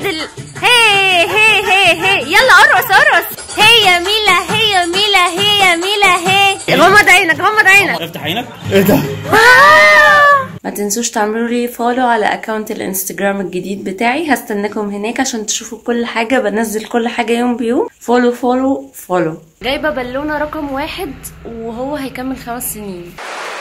عادل هي هي هي هي يلا ارقص ارقص هي يا ميلا هي يا ميلا هي يا ميلا هي غمض عينك غمض عينك افتح عينك ايه ده ما تنسوش تعملوا لي فولو على اكونت الانستجرام الجديد بتاعي هستناكم هناك عشان تشوفوا كل حاجة بنزل كل حاجة يوم بيوم فولو فولو فولو جايبة بالونة رقم واحد وهو هيكمل خمس سنين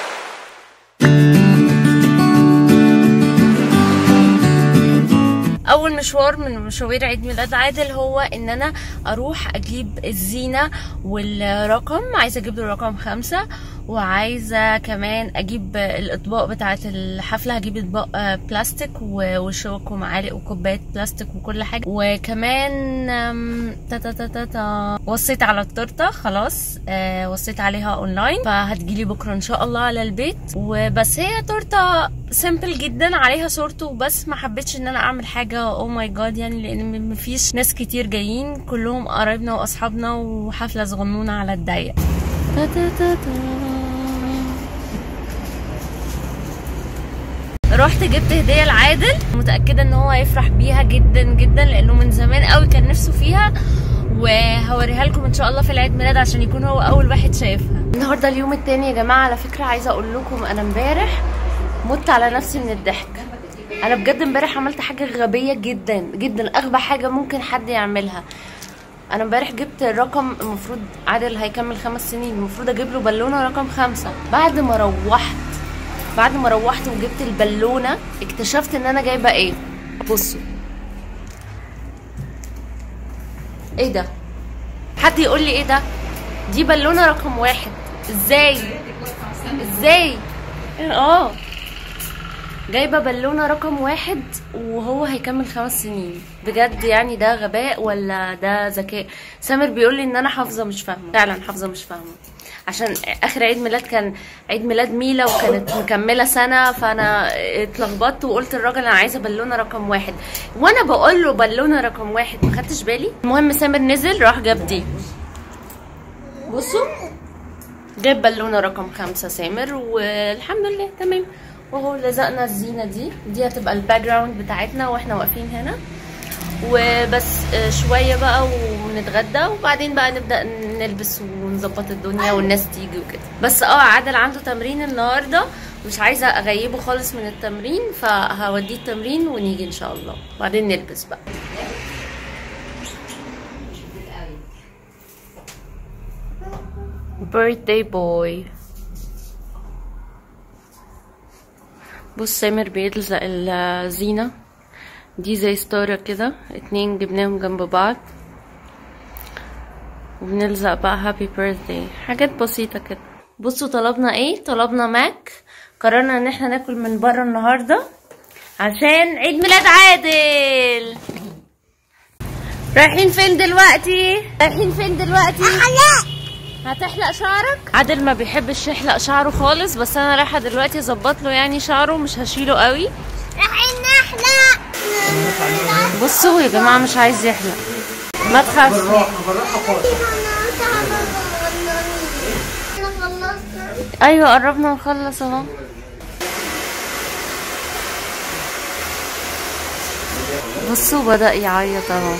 اول مشوار من مشاوير عيد ميلاد عادل هو ان انا اروح اجيب الزينه والرقم عايزه اجيب له رقم خمسة وعايزه كمان اجيب الاطباق بتاعه الحفله هجيب اطباق آه، بلاستيك و- وشوك ومعالق وكوبايات بلاستيك وكل حاجه وكمان آم، تا تا تا تا تا وصيت على التورته خلاص آه، وصيت عليها اونلاين فهتجيلي بكره ان شاء الله على البيت وبس هي تورته سيمبل جدا عليها صورته بس ما حبيتش ان انا اعمل حاجه او ماي جاد يعني لان م- مفيش ناس كتير جايين كلهم قرايبنا واصحابنا وحفله صغنونه على الضيق تا تا تا تا. رحت جبت هديه لعادل متاكده ان هو هيفرح بيها جدا جدا لانه من زمان قوي كان نفسه فيها وهوريها لكم ان شاء الله في العيد ميلاد عشان يكون هو اول واحد شايفها النهارده اليوم التاني يا جماعه على فكره عايزه اقول لكم انا امبارح مت على نفسي من الضحك انا بجد امبارح عملت حاجه غبيه جدا جدا اغبى حاجه ممكن حد يعملها انا امبارح جبت الرقم المفروض عادل هيكمل خمس سنين المفروض اجيب له بالونه رقم خمسة بعد ما روحت بعد ما روحت وجبت البالونه اكتشفت ان انا جايبه ايه بصوا ايه ده حد يقول لي ايه ده دي بالونه رقم واحد ازاي ازاي اه جايبه بالونه رقم واحد وهو هيكمل خمس سنين بجد يعني ده غباء ولا ده ذكاء سامر بيقول لي ان انا حافظه مش فاهمه فعلا حافظه مش فاهمه عشان اخر عيد ميلاد كان عيد ميلاد ميلا وكانت مكمله سنه فانا اتلخبطت وقلت للراجل انا عايزه بالونه رقم واحد وانا بقول له بالونه رقم واحد ما خدتش بالي المهم سامر نزل راح جاب دي بصوا جاب بالونه رقم خمسة سامر والحمد لله تمام وهو لزقنا الزينه دي دي هتبقى الباك جراوند بتاعتنا واحنا واقفين هنا وبس آه، شويه بقى ونتغدى وبعدين بقى نبدا نلبس ونظبط الدنيا والناس تيجي وكده بس اه عادل عنده تمرين النهارده مش عايزه اغيبه خالص من التمرين فهوديه التمرين ونيجي ان شاء الله وبعدين نلبس بقى birthday boy بص سامر بيلزق الزينة دي زي ستارة كده اتنين جبناهم جنب بعض وبنلزق بقى هابي بيرثداي حاجات بسيطة كده بصوا طلبنا ايه طلبنا ماك قررنا ان احنا ناكل من بره النهاردة عشان عيد ميلاد عادل رايحين فين دلوقتي رايحين فين دلوقتي هتحلق شعرك عادل ما بيحبش يحلق شعره خالص بس انا رايحه دلوقتي اظبط له يعني شعره مش هشيله قوي رايحين نحلق بصوا يا جماعه مش عايز يحلق ما تخافش ايوه قربنا نخلص اهو بصوا بدأ يعيط اهو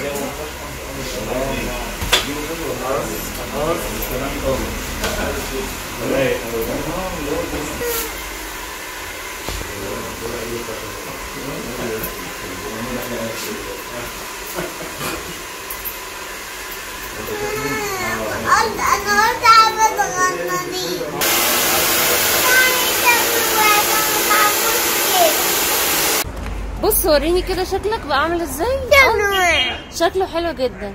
انا قلت عبد غنى بص وريني كده شكلك بقى عامل ازاي شكله حلو جدا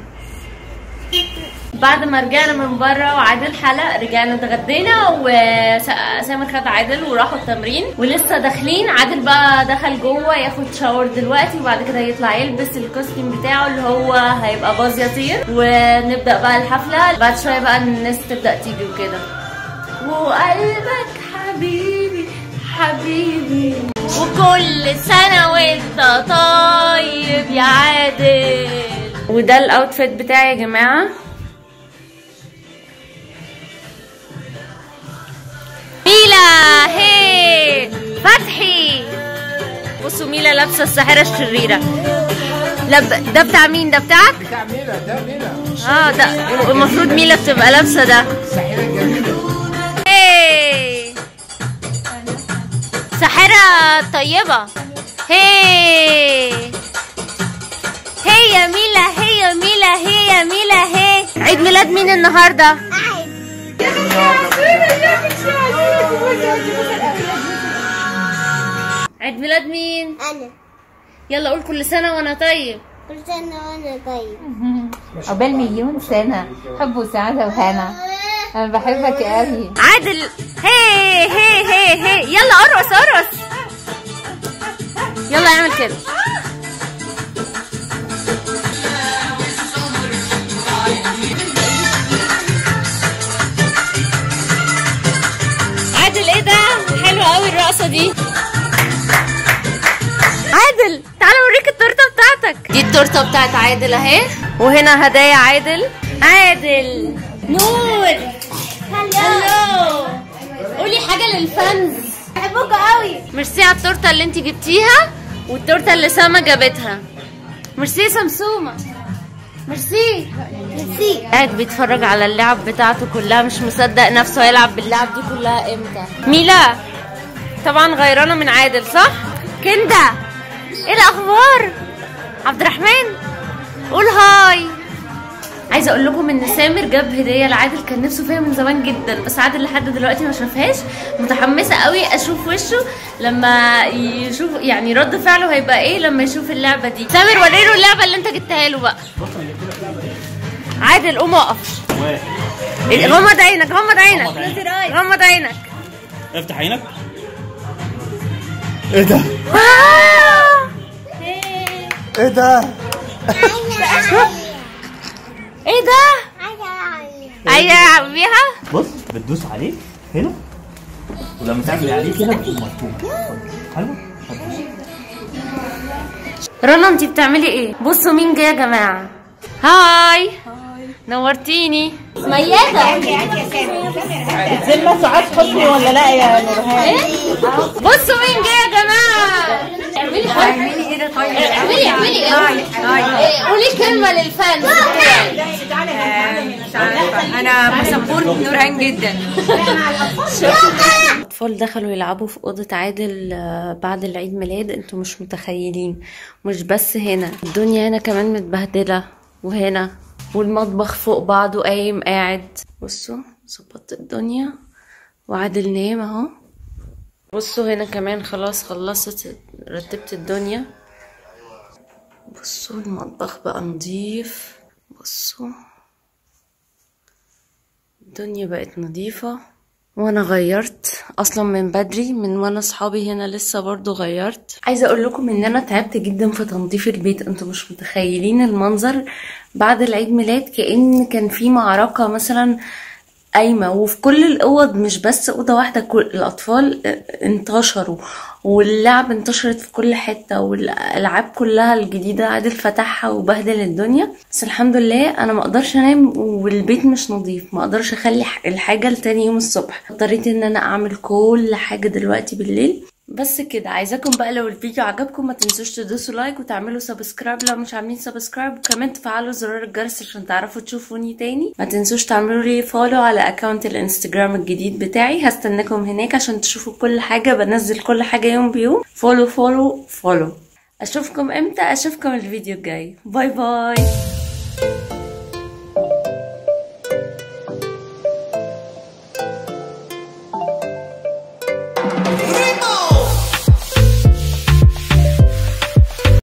بعد ما رجعنا من بره وعادل حلق رجعنا اتغدينا وسامر خد عادل وراحوا التمرين ولسه داخلين عادل بقى دخل جوه ياخد شاور دلوقتي وبعد كده يطلع يلبس الكوستيم بتاعه اللي هو هيبقى باظ يطير ونبدا بقى الحفله بعد شويه بقى الناس تبدا تيجي وكده وقلبك حبيبي حبيبي وكل سنة وانت طيب يا عادل وده الاوتفيت بتاعي يا جماعة ميلا هي فتحي بصوا ميلا لابسة الساحرة الشريرة لا ب- ده بتاع مين ده بتاعك بتاع ميلا ده ميلا اه ده المفروض ميلا بتبقى لابسه ده الساحره الجميله هي ساحرة طيبة هي هي يا ميلا هي يا ميلا هي يا ميلا هي عيد ميلاد مين النهارده؟ عيد ميلاد مين؟ انا يلا قول كل سنة وانا طيب كل سنه وانا طيب عقبال مليون سنة حب وسعادة وهنا أنا بحبك قوي عادل هي هي هي هي يلا ارقص ارقص يلا اعمل كده عادل ايه ده حلوه قوي الرقصه دي عادل تعالى اوريك التورته بتاعتك دي التورته بتاعت عادل اهي وهنا هدايا عادل عادل نور هلو قولي حاجه للفانز بحبكم قوي ميرسي على التورته اللي انت جبتيها والتورته اللي سما جابتها ميرسي يا سمسومه ميرسي ميرسي قاعد بيتفرج على اللعب بتاعته كلها مش مصدق نفسه هيلعب باللعب دي كلها امتى ميلا طبعا غيرانه من عادل صح كندا ايه الاخبار عبد الرحمن قول هاي عايزه اقول لكم ان سامر جاب هديه لعادل كان نفسه فيها من زمان جدا بس عادل لحد دلوقتي ما شافهاش متحمسه قوي اشوف وشه لما يشوف يعني رد فعله هيبقى ايه لما يشوف اللعبه دي سامر وريله اللعبه اللي انت جبتها له بقى عادل قوم اقف غمض عينك غمض عينك غمض عينك افتح عينك ايه ده آه! ايه ده ايه ده عايزه عايزه العب بيها بص بتدوس عليه هنا ولما تعمل عليه كده بتقوم مفتوح حلو رنا انتي بتعملي ايه بصوا مين جه يا جماعه هاي نورتيني ميادة زلمة سعاد حسني ولا لا يا نورهان؟ بصوا مين جه يا جماعه اعملي اعملي ايه ده طيب اعملي اعملي ايه قولي كلمه للفانز انا بسبورت نورهان جدا الاطفال دخلوا يلعبوا في اوضه عادل آه، بعد العيد ميلاد انتوا مش متخيلين مش بس هنا الدنيا هنا كمان متبهدله وهنا والمطبخ فوق بعضه قايم قاعد بصوا ظبطت الدنيا وعادل نام اهو بصوا هنا كمان خلاص خلصت رتبت الدنيا بصوا المطبخ بقى نضيف بصوا الدنيا بقت نظيفة وانا غيرت اصلا من بدري من وانا صحابي هنا لسه برضو غيرت عايزه اقول لكم ان انا تعبت جدا في تنظيف البيت انتوا مش متخيلين المنظر بعد العيد ميلاد كأن كان في معركة مثلا قايمة وفي كل الأوض مش بس أوضة واحدة كل الأطفال انتشروا واللعب انتشرت في كل حتة والألعاب كلها الجديدة عادل فتحها وبهدل الدنيا بس الحمد لله أنا ما أقدرش أنام والبيت مش نظيف ما أقدرش أخلي ح- الحاجة لتاني يوم الصبح اضطريت إن أنا أعمل كل حاجة دلوقتي بالليل بس كده عايزاكم بقى لو الفيديو عجبكم ما تنسوش تدوسوا لايك وتعملوا سبسكرايب لو مش عاملين سبسكرايب وكمان تفعلوا زرار الجرس عشان تعرفوا تشوفوني تاني ما تنسوش تعملوا لي فولو على اكونت الانستجرام الجديد بتاعي هستناكم هناك عشان تشوفوا كل حاجة بنزل كل حاجة يوم بيوم فولو فولو فولو اشوفكم امتى اشوفكم الفيديو الجاي باي باي